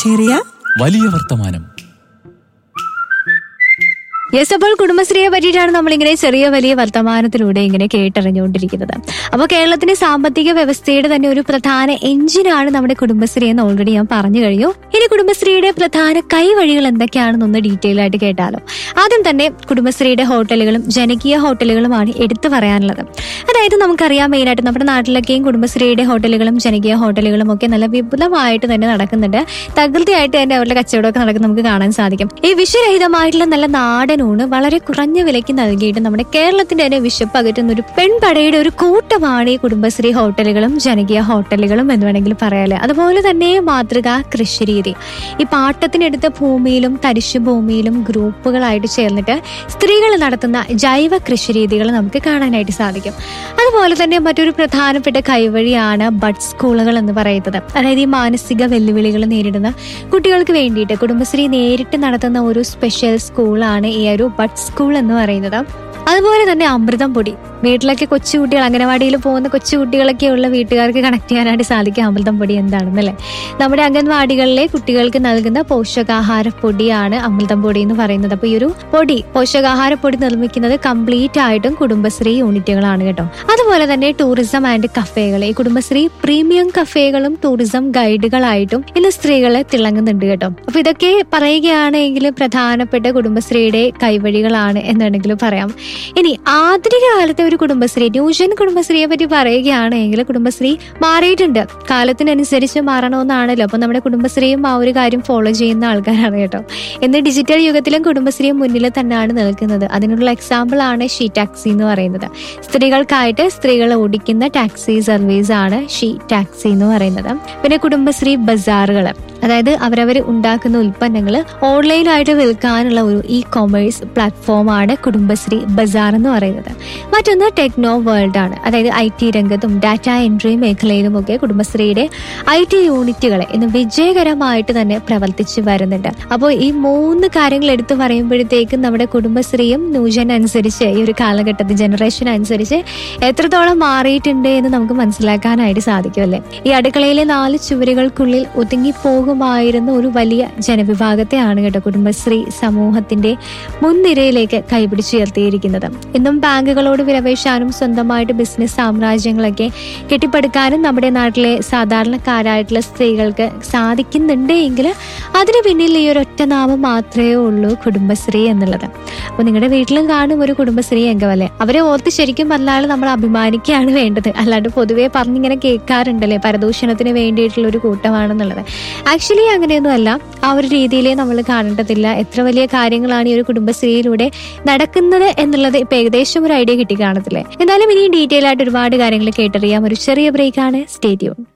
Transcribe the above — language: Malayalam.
ചെറിയ വലിയ വർത്തമാനം യെസ് അപ്പോൾ കുടുംബശ്രീയെ പറ്റിയിട്ടാണ് നമ്മളിങ്ങനെ ചെറിയ വലിയ വർത്തമാനത്തിലൂടെ ഇങ്ങനെ കേട്ടറിഞ്ഞുകൊണ്ടിരിക്കുന്നത് അപ്പോൾ കേരളത്തിന്റെ സാമ്പത്തിക വ്യവസ്ഥയുടെ തന്നെ ഒരു പ്രധാന എഞ്ചിനാണ് നമ്മുടെ കുടുംബശ്രീ എന്ന് ഓൾറെഡി ഞാൻ പറഞ്ഞു കഴിഞ്ഞു ഇനി കുടുംബശ്രീയുടെ പ്രധാന കൈവഴികൾ എന്തൊക്കെയാണെന്നൊന്ന് ഡീറ്റെയിൽ ആയിട്ട് കേട്ടാലോ ആദ്യം തന്നെ കുടുംബശ്രീയുടെ ഹോട്ടലുകളും ജനകീയ ഹോട്ടലുകളുമാണ് എടുത്തു പറയാനുള്ളത് അതായത് നമുക്കറിയാം മെയിനായിട്ട് നമ്മുടെ നാട്ടിലൊക്കെയും കുടുംബശ്രീയുടെ ഹോട്ടലുകളും ജനകീയ ഹോട്ടലുകളും ഒക്കെ നല്ല വിപുലമായിട്ട് തന്നെ നടക്കുന്നുണ്ട് തകൃതിയായിട്ട് തന്നെ അവരുടെ കച്ചവടമൊക്കെ നടക്കുന്നത് നമുക്ക് കാണാൻ സാധിക്കും ഈ വിഷരഹിതമായിട്ടുള്ള നല്ല നാടൻ ഊണ് വളരെ കുറഞ്ഞ വിലയ്ക്ക് നൽകിയിട്ട് നമ്മുടെ കേരളത്തിന്റെ തന്നെ വിശപ്പ് അകറ്റുന്ന ഒരു പെൺപടയുടെ ഒരു കൂട്ടമാണ് ഈ കുടുംബശ്രീ ഹോട്ടലുകളും ജനകീയ ഹോട്ടലുകളും എന്ന് വേണമെങ്കിൽ പറയാല്ലേ അതുപോലെ തന്നെ മാതൃക കൃഷിരീതി ഈ പാട്ടത്തിനെടുത്ത ഭൂമിയിലും തരിശു ഭൂമിയിലും ഗ്രൂപ്പുകളായിട്ട് ചേർന്നിട്ട് സ്ത്രീകൾ നടത്തുന്ന ജൈവ കൃഷിരീതികൾ നമുക്ക് കാണാനായിട്ട് സാധിക്കും അതുപോലെ തന്നെ മറ്റൊരു പ്രധാനപ്പെട്ട കൈവഴിയാണ് ബഡ് സ്കൂളുകൾ എന്ന് പറയുന്നത് അതായത് ഈ മാനസിക വെല്ലുവിളികൾ നേരിടുന്ന കുട്ടികൾക്ക് വേണ്ടിയിട്ട് കുടുംബശ്രീ നേരിട്ട് നടത്തുന്ന ഒരു സ്പെഷ്യൽ സ്കൂളാണ് ഈ ഒരു ബഡ് സ്കൂൾ എന്ന് പറയുന്നത് അതുപോലെ തന്നെ അമൃതം പൊടി വീട്ടിലൊക്കെ കൊച്ചുകുട്ടികൾ അംഗനവാടിയിൽ പോകുന്ന കൊച്ചുകുട്ടികളൊക്കെ ഉള്ള വീട്ടുകാർക്ക് കണക്ട് ചെയ്യാനായിട്ട് സാധിക്കും അമൃതം പൊടി എന്താണെന്നല്ലേ നമ്മുടെ അംഗൻവാടികളിലെ കുട്ടികൾക്ക് നൽകുന്ന പോഷകാഹാര പൊടിയാണ് അമൃതം പൊടി എന്ന് പറയുന്നത് അപ്പൊ ഈ ഒരു പൊടി പോഷകാഹാര പൊടി നിർമ്മിക്കുന്നത് കംപ്ലീറ്റ് ആയിട്ടും കുടുംബശ്രീ യൂണിറ്റുകളാണ് കേട്ടോ അതുപോലെ തന്നെ ടൂറിസം ആൻഡ് കഫേകൾ ഈ കുടുംബശ്രീ പ്രീമിയം കഫേകളും ടൂറിസം ഗൈഡുകളായിട്ടും ഇന്ന് സ്ത്രീകളെ തിളങ്ങുന്നുണ്ട് കേട്ടോ അപ്പൊ ഇതൊക്കെ പറയുകയാണെങ്കിൽ പ്രധാനപ്പെട്ട കുടുംബശ്രീയുടെ കൈവഴികളാണ് എന്നുണ്ടെങ്കിൽ പറയാം ഇനി ആധുനിക കാലത്തെ ഒരു കുടുംബശ്രീ ന്യൂജൻ കുടുംബശ്രീയെ പറ്റി പറയുകയാണെങ്കിൽ കുടുംബശ്രീ മാറിയിട്ടുണ്ട് കാലത്തിനനുസരിച്ച് മാറണമെന്നാണല്ലോ അപ്പൊ നമ്മുടെ കുടുംബശ്രീയും ആ ഒരു കാര്യം ഫോളോ ചെയ്യുന്ന ആൾക്കാരാണ് കേട്ടോ ഇന്ന് ഡിജിറ്റൽ യുഗത്തിലും കുടുംബശ്രീയും മുന്നിൽ തന്നെയാണ് നിൽക്കുന്നത് അതിനുള്ള എക്സാമ്പിൾ ആണ് ഷീ ടാക്സി എന്ന് പറയുന്നത് സ്ത്രീകൾക്കായിട്ട് സ്ത്രീകൾ ഓടിക്കുന്ന ടാക്സി സർവീസ് ആണ് ഷീ ടാക്സി എന്ന് പറയുന്നത് പിന്നെ കുടുംബശ്രീ ബസാറുകൾ അതായത് അവരവർ ഉണ്ടാക്കുന്ന ഉൽപ്പന്നങ്ങൾ ഓൺലൈനായിട്ട് വിൽക്കാനുള്ള ഒരു ഇ കൊമേഴ്സ് പ്ലാറ്റ്ഫോമാണ് കുടുംബശ്രീ ബസാർ എന്ന് പറയുന്നത് മറ്റൊന്ന് ടെക്നോ വേൾഡ് ആണ് അതായത് ഐ ടി രംഗത്തും ഡാറ്റ എൻട്രി മേഖലയിലും ഒക്കെ കുടുംബശ്രീയുടെ ഐ ടി യൂണിറ്റുകളെ ഇന്ന് വിജയകരമായിട്ട് തന്നെ പ്രവർത്തിച്ചു വരുന്നുണ്ട് അപ്പോൾ ഈ മൂന്ന് കാര്യങ്ങൾ എടുത്തു പറയുമ്പോഴത്തേക്കും നമ്മുടെ കുടുംബശ്രീയും ന്യൂജൻ അനുസരിച്ച് ഈ ഒരു കാലഘട്ടത്തിൽ ജനറേഷൻ അനുസരിച്ച് എത്രത്തോളം മാറിയിട്ടുണ്ട് എന്ന് നമുക്ക് മനസ്സിലാക്കാനായിട്ട് സാധിക്കുമല്ലേ ഈ അടുക്കളയിലെ നാല് ചുവരുകൾക്കുള്ളിൽ ഒതുങ്ങി പോകുമായിരുന്ന ഒരു വലിയ ജനവിഭാഗത്തെയാണ് കേട്ടോ കുടുംബശ്രീ സമൂഹത്തിന്റെ മുൻനിരയിലേക്ക് കൈപിടിച്ചുയർത്തിയിരിക്കുന്നത് ഇന്നും ബാങ്കുകളോട് വിലപേശാനും സ്വന്തമായിട്ട് ബിസിനസ് സാമ്രാജ്യങ്ങളൊക്കെ കെട്ടിപ്പടുക്കാനും നമ്മുടെ നാട്ടിലെ സാധാരണക്കാരായിട്ടുള്ള സ്ത്രീകൾക്ക് സാധിക്കുന്നുണ്ട് എങ്കിൽ അതിന് പിന്നിൽ ഈ ഒരു ഒറ്റ നാമം മാത്രമേ ഉള്ളൂ കുടുംബശ്രീ എന്നുള്ളത് അപ്പോൾ നിങ്ങളുടെ വീട്ടിലും കാണും ഒരു കുടുംബശ്രീ അംഗമല്ലേ അവരെ ഓർത്ത് ശരിക്കും പറഞ്ഞാൽ നമ്മൾ അഭിമാനിക്കുകയാണ് വേണ്ടത് അല്ലാണ്ട് പൊതുവേ പറഞ്ഞിങ്ങനെ കേൾക്കാറുണ്ടല്ലേ പരദൂഷണത്തിന് വേണ്ടിയിട്ടുള്ള ഒരു കൂട്ടമാണെന്നുള്ളത് ആക്ച്വലി അങ്ങനെയൊന്നും അല്ല ആ ഒരു രീതിയിലേ നമ്മൾ കാണേണ്ടതില്ല എത്ര വലിയ കാര്യങ്ങളാണ് ഈ ഒരു കുടുംബശ്രീയിലൂടെ നടക്കുന്നത് എന്നുള്ളത് ഇപ്പൊ ഏകദേശം ഒരു ഐഡിയ കിട്ടി കാണത്തില്ലേ എന്തായാലും ഇനി ഡീറ്റെയിൽ ആയിട്ട് ഒരുപാട് കാര്യങ്ങൾ കേട്ടറിയാം ഒരു ചെറിയ ബ്രേക്കാണ് സ്റ്റേഡിയം